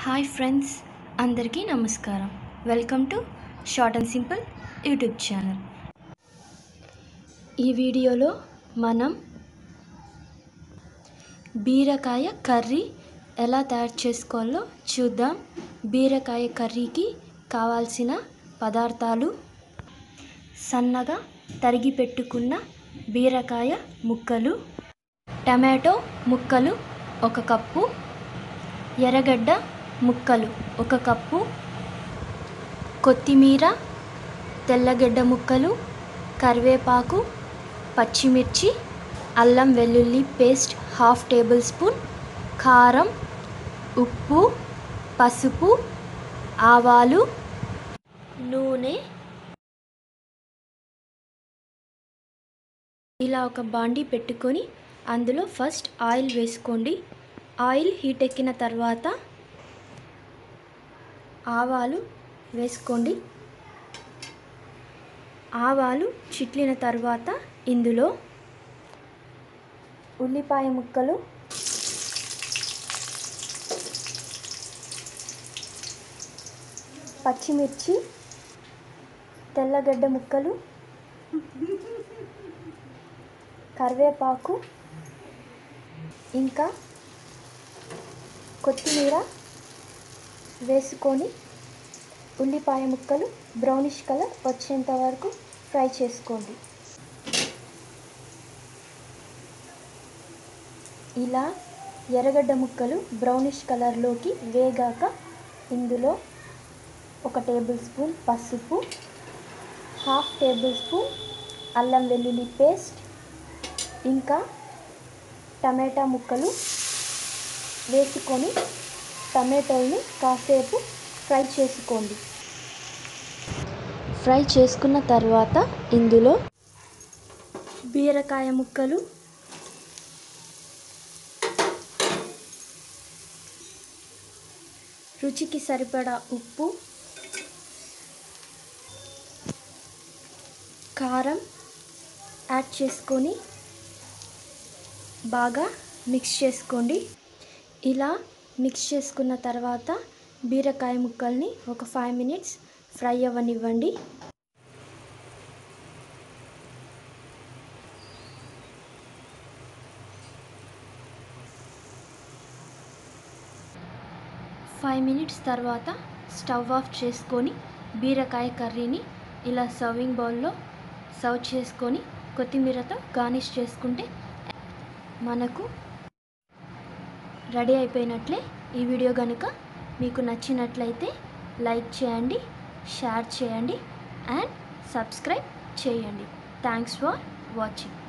hi friends అందరికీ నమస్కారం welcome to short and simple YouTube channel ఈ వీడియోలో మనం బీరకాయ కర్రీ ఎలా తయారు చేసుకోవాలో చూద్దాం బీరకాయ కర్రీకి కావాల్సిన పదార్థాలు సన్నగా తరిగి పెట్టుకున్న బీరకాయ ముక్కలు టమాటో ముక్కలు ఒక కప్పు ఎర్రగడ్డ ముక్కలు ఒక కప్పు కొత్తిమీర తెల్లగడ్డ ముక్కలు కరివేపాకు పచ్చిమిర్చి అల్లం వెల్లుల్లి పేస్ట్ హాఫ్ టేబుల్ స్పూన్ కారం ఉప్పు పసుపు ఆవాలు నూనె ఇలా ఒక బాండీ పెట్టుకొని అందులో ఫస్ట్ ఆయిల్ వేసుకోండి ఆయిల్ హీట్ ఎక్కిన తర్వాత ఆవాలు వేసుకోండి ఆవాలు చిట్లిన తర్వాత ఇందులో ఉల్లిపాయ ముక్కలు పచ్చిమిర్చి తెల్లగడ్డ ముక్కలు కరివేపాకు ఇంకా కొత్తిమీర వేసుకొని ఉల్లిపాయ ముక్కలు బ్రౌనిష్ కలర్ వచ్చేంత వరకు ఫ్రై చేసుకోండి ఇలా ఎర్రగడ్డ ముక్కలు బ్రౌనిష్ కలర్లోకి వేగాక ఇందులో ఒక టేబుల్ స్పూన్ పసుపు హాఫ్ టేబుల్ స్పూన్ అల్లం వెల్లుల్లి పేస్ట్ ఇంకా టమాటా ముక్కలు వేసుకొని టమాటోల్ని కాసేపు ఫ్రై చేసుకోండి ఫ్రై చేసుకున్న తర్వాత ఇందులో బీరకాయ ముక్కలు రుచికి సరిపడా ఉప్పు కారం యాడ్ చేసుకొని బాగా మిక్స్ చేసుకోండి ఇలా మిక్స్ చేసుకున్న తర్వాత బీరకాయ ముక్కల్ని ఒక ఫైవ్ మినిట్స్ ఫ్రై అవ్వనివ్వండి ఫైవ్ మినిట్స్ తర్వాత స్టవ్ ఆఫ్ చేసుకొని బీరకాయ కర్రీని ఇలా సర్వింగ్ బౌల్లో సర్వ్ చేసుకొని కొత్తిమీరతో గార్నిష్ చేసుకుంటే మనకు రెడీ అయిపోయినట్లే ఈ వీడియో కనుక మీకు నచ్చినట్లయితే లైక్ చేయండి షేర్ చేయండి అండ్ సబ్స్క్రైబ్ చేయండి థ్యాంక్స్ ఫర్ వాచింగ్